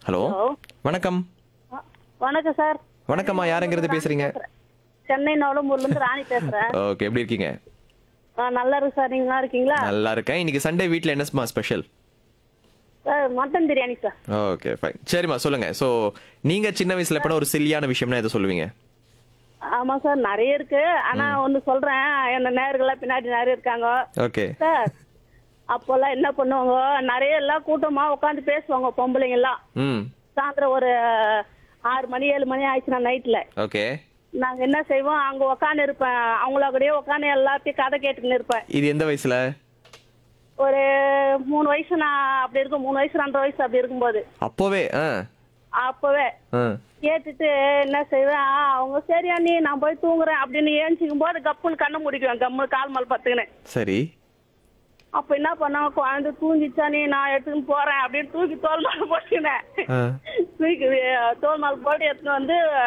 hello hello வணக்கம் வ- வணக்கம் சார் வணக்கம்மா யாருங்கிறது பேசுறீங்க சென்னை நவலம்பூர்ல இருந்து ராணி பேசுறேன் ஓகே எப்படி இருக்கீங்க ஆ, நல்லா இருக்கு சார் நீங்க நல்லா இருக்கீங்களா நல்லா இருக்கேன் இன்னைக்கு சண்டே வீட்ல என்னஸ்மா special sir mutton biryani sir okay fine சரிம்மா சொல்லுங்க ஸோ நீங்க சின்ன வயசுல எப்பனா ஒரு சில்லியான விஷயம்னா எதை சொல்லுவீங்க ஆமா சார் நிறைய இருக்கு ஆனா ஒண்ணு சொல்றேன் என்ன நேர்கள்லாம் பின்னாடி நிறைய இருக்காங்க ஓகே சார் அப்போல்லாம் என்ன பண்ணுவாங்க நிறைய எல்லாம் கூட்டமா உட்காந்து பேசுவாங்க பொம்பளைங்க எல்லாம் ம் சாயந்தரம் ஒரு ஆறு மணி ஏழு மணி ஆயிடுச்சுன்னா நைட்ல ஓகே நாங்க என்ன செய்வோம் அங்க உட்காந்து இருப்பேன் அவங்கள கூடயே உட்காந்து எல்லாத்தையும் கதை கேட்டுக்கின்னு இருப்பேன் இது எந்த வயசுல ஒரு மூணு வயசு நான் அப்படி இருக்கும் மூணு வயசு ரெண்டரை வயசு அப்படி இருக்கும்போது அப்போவே ஆ அப்பவே ஆ கேட்டுட்டு என்ன செய்வேன் ஆ, அவங்க சரியா நீ நான் போய் தூங்குறேன் அப்படின்னு ஏஞ்சிக்கும் போது கப்புன்னு கண்ணை முடிக்குவேன் கம்மு கால் மேல் பத்துக்கினு சரி அப்ப என்ன பண்ணாங்க குழந்தை தூங்கிச்சா நீ நான் எடுத்துன்னு போறேன் அப்படின்னு தூக்கி தோல் மேல போட்டுக்கினேன் ஆ தூக்கி தோல் மேல போட்டு எடுத்துன்னு வந்து